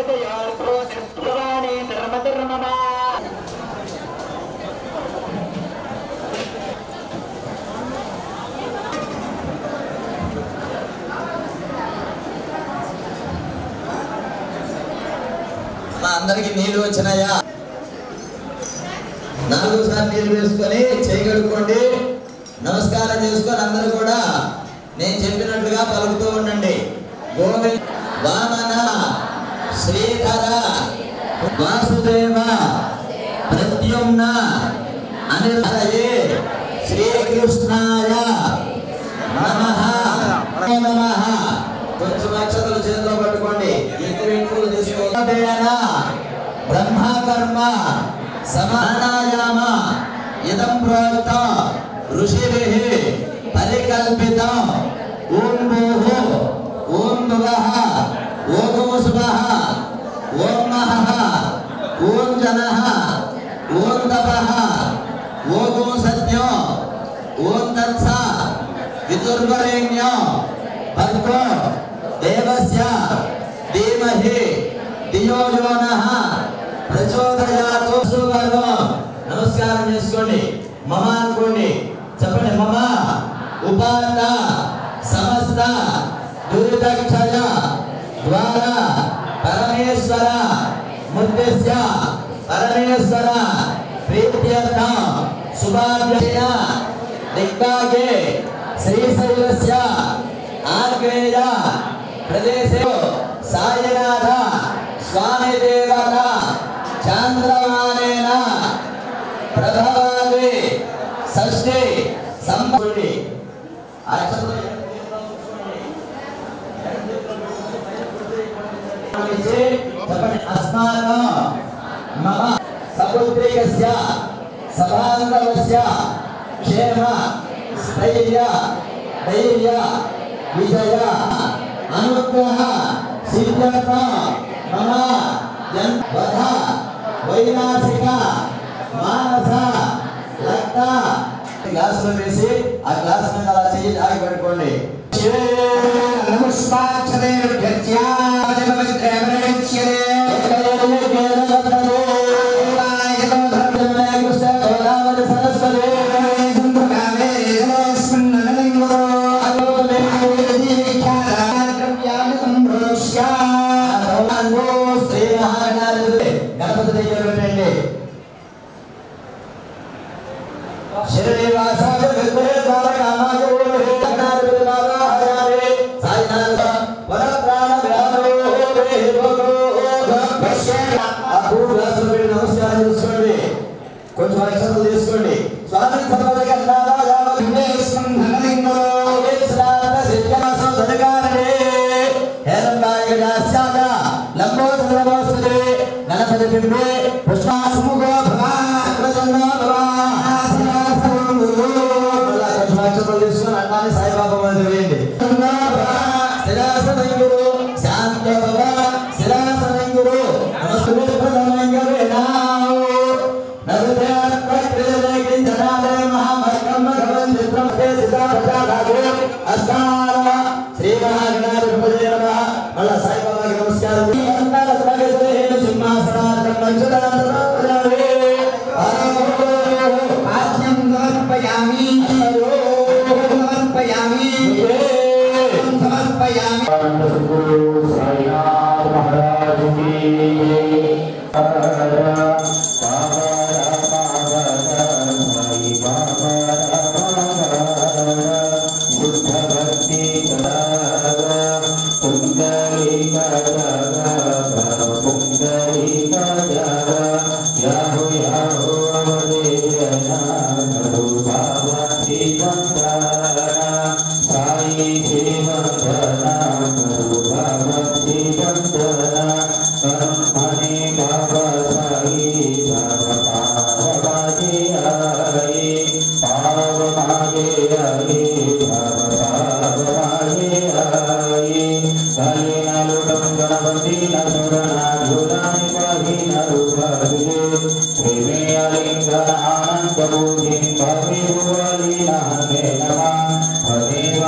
మా అందరికి నీళ్లు వచ్చినాయా నాలుగు సార్లు నీళ్లు వేసుకొని చేయి కడుక్కోండి నమస్కారం చేసుకొని అందరూ కూడా నేను చెప్పినట్లుగా పలుకుతూ ఉండండి గోవింద వామన శ్రీధర వాసుదేవ ప్రద్యుమ్న అనిరయే శ్రీకృష్ణాయ నమః నమః కొంచెం అక్షతలు చేతిలో పట్టుకోండి ఎక్కువ ఎక్కువ తీసుకోవాలి బ్రహ్మకర్మ సమానాయామ ఇదం ప్రోక్త ఋషిభిః పరికల్పితం ఓం భూః ఓం భువః ఓం శుభః ఓం మహః ఓం జనః ఓం తపః ఓం సత్యం ఓం తత్స విదుర్వరేణ్యం భర్గో దేవస్య ధీమహి ధియో యో నః ప్రచోదయాతు సువర్గం నమస్కారం చేసుకోండి మమ అనుకోండి చెప్పండి మమ ఉపాత సమస్త దురితక్షయ ద్వారా పరమేశ్వర ముద్దేశ్య పరమేశ్వర ప్రీత్యర్థం శుభాభ్యయ దిగ్భాగే శ్రీశైలస్య ఆగ్నేయ ప్రదేశే సాయినాథ స్వామి దేవత చాంద్రమానేన ప్రభవాది షష్ఠి సంపూర్ణి చెప్పండి అస్మాకం మమ సపుత్రికస్య సభాంగవస్య క్షేమ స్థైర్య ధైర్య విజయ అనుగ్రహ సిద్ధ్యర్థ మమ జన్ వధ వైనాశిక మానస రక్త గ్లాసులో వేసి ఆ గ్లాస్ మీద అలా చెయ్యి ఆగి పెట్టుకోండి గణపతి దగ్గర పెట్టండి శ్రీనివాసాయ విద్మహే ద్వారకామాయ ఓం గణాధిపతి బాబా హయామి సాయినాథ వరప్రాణ విహారో హే భగో అప్పుడు వ్యాసులు పెట్టి నమస్కారం చేసుకోండి కొంచెం అక్షరాలు తీసుకోండి స్వామి సర్వద కన్నారా యావ విఘ్నేశ్వరం ధనలింగో వేశ్రాంత సిద్ధాసం ధనకారణే హేరంబాయ గజాస్యాద లంబోదర నమస్తే గణపతి బింబే పుష్పాసుముఖో భవ అగ్రజన్నా భవ ఆసనాసనం గురు అలా కొంచెం అక్షరాలు తీసుకొని అన్నాన్ని సాయిబాబా మీద వేయండి స్థిరాసనం గురు శాంత భవ స్థిరాసనం గురు నమస్తే ప్రధానంగా వేణావు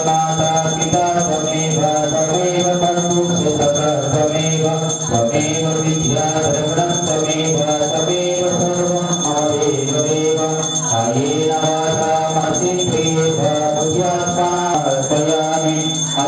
त्वमेव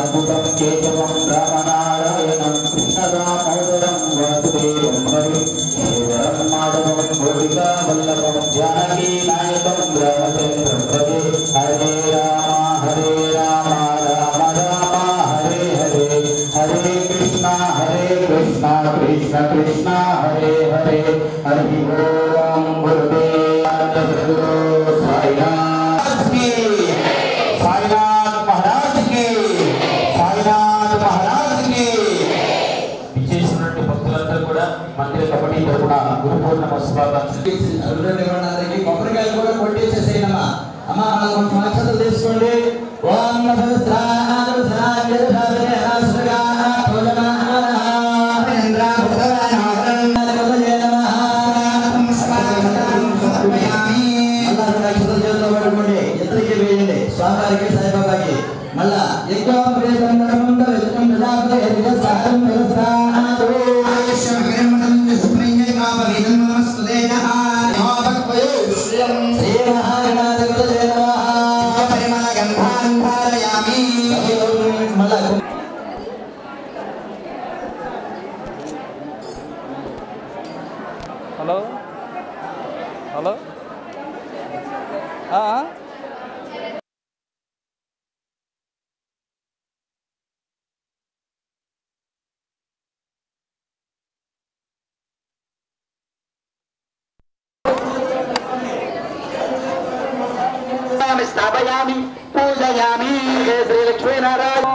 అద్భుతం కేశవం రామనారాయణం కృష్ణరామోదరం వాసుదేవం హరి శ్రీవరం మాధవం గోపికా వల్లభం జానకీ నాయకం రామచంద్రం భజే హరే రామ హరే రామ రామ రామ హరే హరే హరే కృష్ణ హరే కృష్ణ కృష్ణ కృష్ణ హరే హరే హరి ఓం గురుదేవ సాయినాథ్ కీ సాయినాథ్ మహారాజ్ కి సాయినాథ్ మహారాజ్ కి విచ్చేసినటువంటి భక్తులందరూ కూడా మందిర కమిటీ తరపున గురు పూర్ణిమ శుభాకాంక్షలు అందరికీ కొబ్బరికాయలు కూడా కొట్టేసేసేయమ్మా అమ్మ మన కొంచెం అక్షతలు తీసుకోండి ఓం నమస్కారం స్వామివారికి సాయిబాబాకి మళ్ళా ఎక్కువ మళ్ళా హలో హలో ఆ, ఆ? స్థాపయామి పూజయామి శ్రీ లక్ష్మీనారాయణ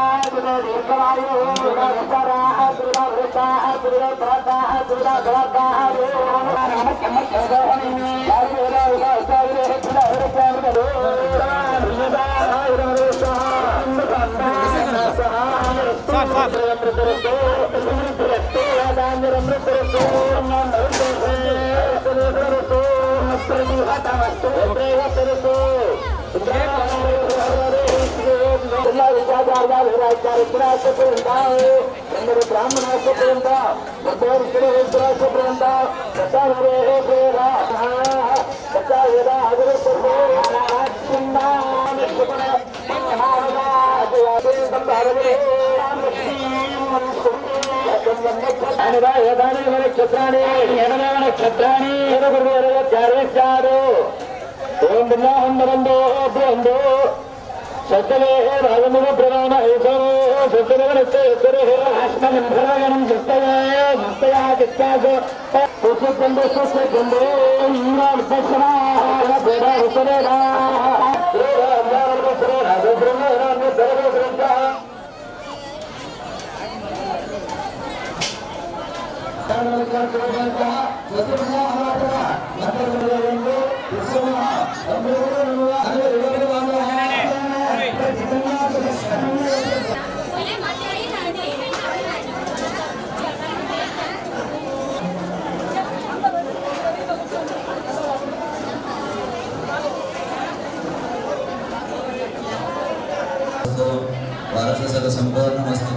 నక్షత్రాన్ని ఎనభై నక్షత్రాన్ని జారేశారు ఓం బ్రహ్మాహం బంధో బ్రహ్మో సత్యమే రాజముఖ ప్రధాన సత్యమే ఆత్మనిర్భరగణం సత్యమే సత్యా చిత్తాసు సుఖండు సుఖండు వారస సంపూర్ణమస్తు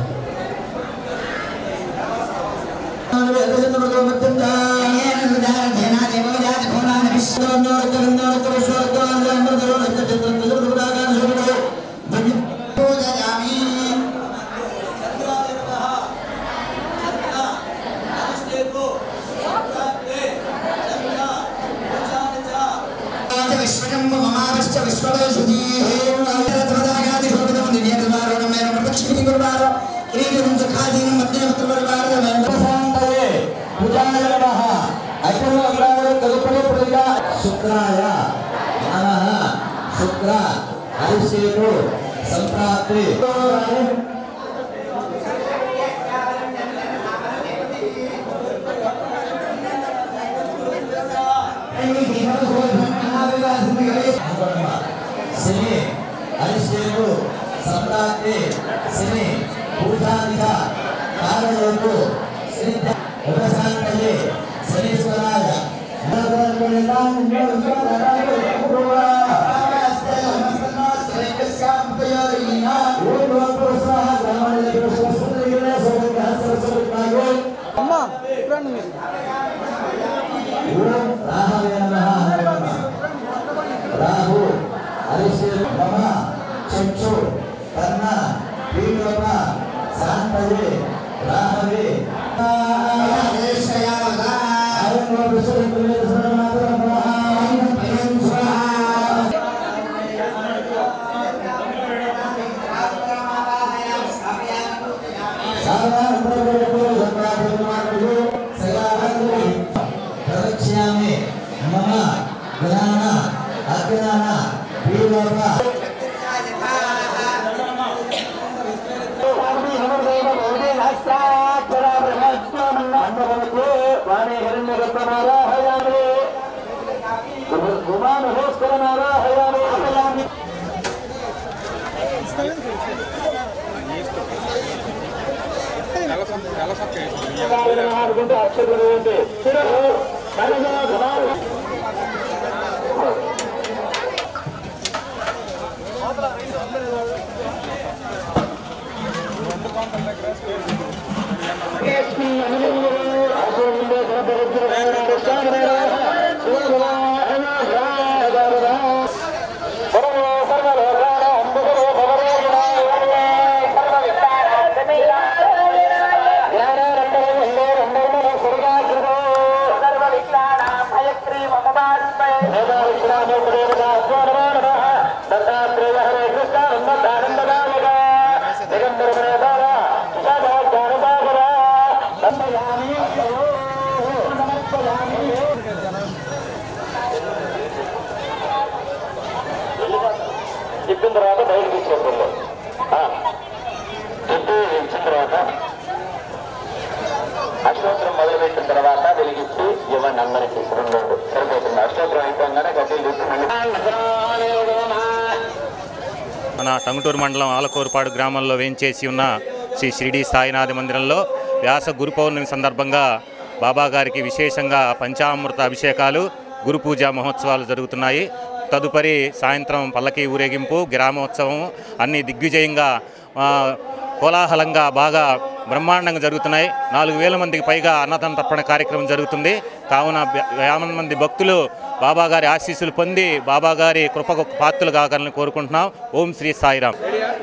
శుక్రాయ మనః శుక్ర హరిశేను సంప్రాప్తి శని హరిశేను సంప్రాప్తి శని పూజాదిక కారణలకు శని ఉపశాంతయే శనీశ్వరాయ అమ్మా ఇట్లాండి మీరు రాహు హరిశేను మమ చక్షు కర్ణ వీరూప శాంతయే రాహవే ప్రదక్ష్యామి మమ జ్ఞాన అజ్ఞాన పీడోప చెప్పిన తర్వాత బయటకు తీసుకెళ్తుంది చెప్పి ఇచ్చిన తర్వాత అష్టోత్తరం మొదలుపెట్టిన తర్వాత వెలిగించి ఇవ్వండి అందరికి రెండు రెండు సరిపోతుంది అష్టోత్తరం అయిపోగానే గట్టిలు తీసుకుని మన టంగుటూరు మండలం ఆలకూరుపాడు గ్రామంలో వేంచేసి ఉన్న శ్రీ షిరిడి సాయినాథ మందిరంలో వ్యాస గురు పౌర్ణమి సందర్భంగా బాబా గారికి విశేషంగా పంచామృత అభిషేకాలు గురు పూజా మహోత్సవాలు జరుగుతున్నాయి తదుపరి సాయంత్రం పల్లకి ఊరేగింపు గ్రామోత్సవం అన్ని దిగ్విజయంగా ఆ, కోలాహలంగా బాగా బ్రహ్మాండంగా జరుగుతున్నాయి నాలుగు వేల మందికి పైగా అన్నదాన తర్పణ కార్యక్రమం జరుగుతుంది కావున వ్య- వేల మంది భక్తులు బాబా గారి ఆశీస్సులు పొంది బాబా గారి కృపకు పాత్రలు కాగలని కోరుకుంటున్నాం ఓం శ్రీ సాయిరాం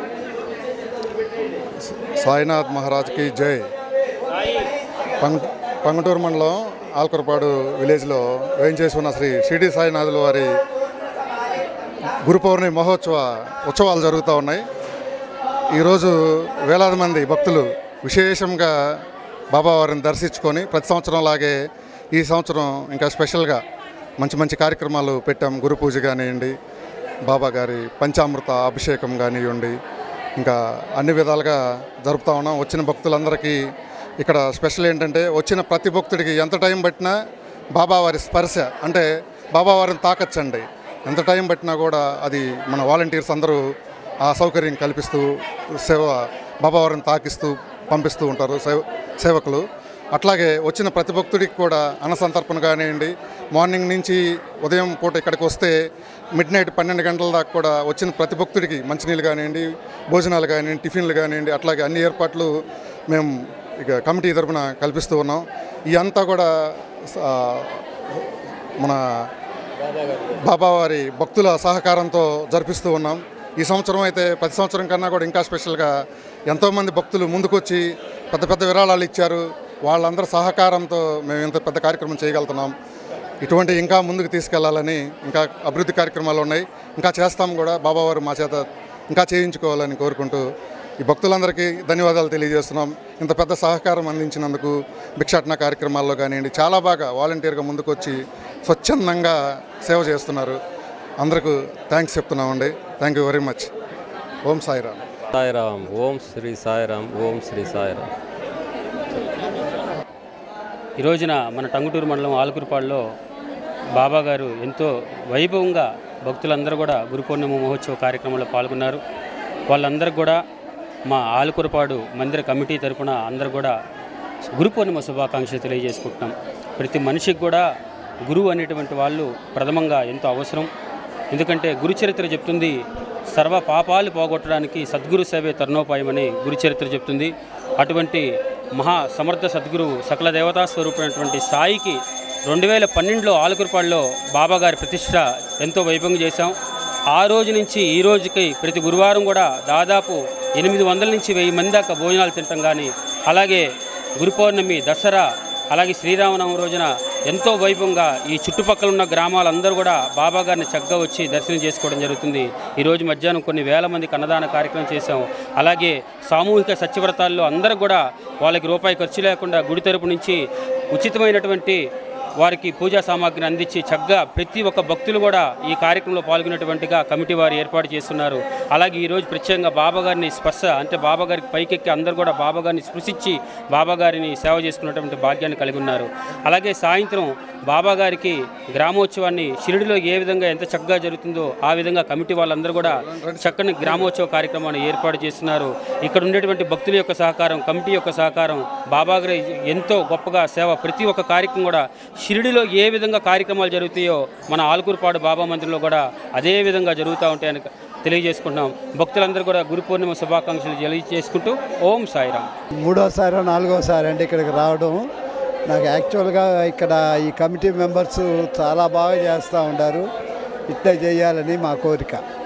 సాయినాథ్ మహారాజ్కి జై పంగ పంగటూరు మండలం ఆల్కరపాడు విలేజ్లో వేయించేసి ఉన్న శ్రీ షిరిడి సాయినాథుల వారి గురు పౌర్ణమి మహోత్సవ ఉత్సవాలు జరుగుతూ ఉన్నాయి ఈరోజు వేలాది మంది భక్తులు విశేషంగా బాబావారిని దర్శించుకొని ప్రతి సంవత్సరం లాగే ఈ సంవత్సరం ఇంకా స్పెషల్గా మంచి మంచి కార్యక్రమాలు పెట్టాం గురు పూజ కానివ్వండి బాబా గారి పంచామృత అభిషేకం కానివ్వండి ఇంకా అన్ని విధాలుగా జరుపుతా ఉన్నాం వచ్చిన భక్తులందరికీ ఇక్కడ స్పెషల్ ఏంటంటే వచ్చిన ప్రతి భక్తుడికి ఎంత టైం పట్టినా బాబావారి స్పర్శ అంటే బాబావారిని తాకచ్చండి ఎంత టైం పట్టినా కూడా అది మన వాలంటీర్స్ అందరూ ఆ సౌకర్యం కల్పిస్తూ సేవ బాబావారిని తాకిస్తూ పంపిస్తూ ఉంటారు సేవ సేవకులు అట్లాగే వచ్చిన ప్రతి భక్తుడికి కూడా అన్నసంతర్పణ కానివ్వండి మార్నింగ్ నుంచి ఉదయం పూట ఇక్కడికి వస్తే మిడ్ నైట్ పన్నెండు గంటల దాకా కూడా వచ్చిన ప్రతి భక్తుడికి మంచినీళ్ళు కానివ్వండి భోజనాలు కానివ్వండి టిఫిన్లు కానివ్వండి అట్లాగే అన్ని ఏర్పాట్లు మేము ఇక కమిటీ తరపున కల్పిస్తూ ఉన్నాం ఈ అంతా కూడా ఆ, మన బాబావారి భక్తుల సహకారంతో జరిపిస్తూ ఉన్నాం ఈ సంవత్సరం అయితే ప్రతి సంవత్సరం కన్నా కూడా ఇంకా స్పెషల్గా ఎంతోమంది భక్తులు ముందుకొచ్చి పెద్ద పెద్ద విరాళాలు ఇచ్చారు వాళ్ళందరి సహకారంతో మేము ఇంత పెద్ద కార్యక్రమం చేయగలుగుతున్నాం ఇటువంటి ఇంకా ముందుకు తీసుకెళ్లాలని ఇంకా అభివృద్ధి కార్యక్రమాలు ఉన్నాయి ఇంకా చేస్తాం కూడా బాబావారు మా చేత ఇంకా చేయించుకోవాలని కోరుకుంటూ ఈ భక్తులందరికీ ధన్యవాదాలు తెలియజేస్తున్నాం ఇంత పెద్ద సహకారం అందించినందుకు భిక్షాటన కార్యక్రమాల్లో కానివ్వండి చాలా బాగా వాలంటీర్గా ముందుకొచ్చి స్వచ్ఛందంగా సేవ చేస్తున్నారు అందరికీ థ్యాంక్స్ చెప్తున్నామండి థ్యాంక్ యూ వెరీ మచ్ ఓం సాయిరామ్ సాయిరామ్ ఓం శ్రీ సాయిరామ్ ఓం శ్రీ సాయిరామ్ ఈ రోజున మన టంగుటూరు మండలం ఆలకురుపాడులో బాబా గారు ఎంతో వైభవంగా భక్తులందరూ కూడా గురు పౌర్ణమి మహోత్సవ కార్యక్రమంలో పాల్గొన్నారు వాళ్ళందరికీ కూడా మా ఆలకురపాడు మందిర కమిటీ తరపున అందరూ కూడా గురు పౌర్ణిమ శుభాకాంక్షలు తెలియజేసుకుంటున్నాం ప్రతి మనిషికి కూడా గురువు అనేటువంటి వాళ్ళు ప్రథమంగా ఎంతో అవసరం ఎందుకంటే గురు చరిత్ర చెప్తుంది సర్వ పాపాలు పోగొట్టడానికి సద్గురు సేవే తరుణోపాయమని గురు చరిత్ర చెప్తుంది అటువంటి మహా సమర్థ సద్గురు సకల దేవతా స్వరూపమైనటువంటి సాయికి రెండు వేల పన్నెండులో ఆలకురపాడులో బాబాగారి ప్రతిష్ట ఎంతో వైభవంగా చేశాం ఆ రోజు నుంచి ఈ రోజుకి ప్రతి గురువారం కూడా దాదాపు ఎనిమిది వందల నుంచి వెయ్యి మంది దాకా భోజనాలు తినటం కానీ అలాగే గురు పౌర్ణమి దసరా అలాగే శ్రీరామనవమి రోజున ఎంతో వైభవంగా ఈ చుట్టుపక్కల ఉన్న గ్రామాలందరూ కూడా బాబా గారిని చక్కగా వచ్చి దర్శనం చేసుకోవడం జరుగుతుంది ఈరోజు మధ్యాహ్నం కొన్ని వేల మందికి అన్నదాన కార్యక్రమం చేశాం అలాగే సామూహిక సత్యవ్రతాల్లో అందరూ కూడా వాళ్ళకి రూపాయి ఖర్చు లేకుండా గుడి తరపు నుంచి ఉచితమైనటువంటి వారికి పూజా సామాగ్రిని అందించి చక్కగా ప్రతి ఒక్క భక్తులు కూడా ఈ కార్యక్రమంలో పాల్గొనేటువంటిగా కమిటీ వారు ఏర్పాటు చేస్తున్నారు అలాగే ఈరోజు ప్రత్యేకంగా బాబాగారిని స్పర్శ అంటే బాబాగారికి పైకెక్కి అందరూ కూడా బాబాగారిని స్పృశించి బాబాగారిని సేవ చేసుకున్నటువంటి భాగ్యాన్ని కలిగి ఉన్నారు అలాగే సాయంత్రం బాబాగారికి గ్రామోత్సవాన్ని షిరిడిలో ఏ విధంగా ఎంత చక్కగా జరుగుతుందో ఆ విధంగా కమిటీ వాళ్ళందరూ కూడా చక్కని గ్రామోత్సవ కార్యక్రమాన్ని ఏర్పాటు చేస్తున్నారు ఇక్కడ ఉండేటువంటి భక్తుల యొక్క సహకారం కమిటీ యొక్క సహకారం బాబాగారి ఎంతో గొప్పగా సేవ ప్రతి ఒక్క కార్యక్రమం కూడా షిరిడిలో ఏ విధంగా కార్యక్రమాలు జరుగుతాయో మన ఆలుకూరుపాడు బాబా మందిరంలో కూడా అదే విధంగా జరుగుతూ ఉంటాయని తెలియజేసుకుంటున్నాం భక్తులందరూ కూడా గురు పూర్ణిమ శుభాకాంక్షలు తెలియజేసుకుంటూ ఓం సాయిరామ్ మూడోసారి నాలుగోసారి అంటే ఇక్కడికి రావడం నాకు యాక్చువల్గా ఇక్కడ ఈ కమిటీ మెంబర్స్ చాలా బాగా చేస్తూ ఉంటారు ఇట్లా చేయాలని మా కోరిక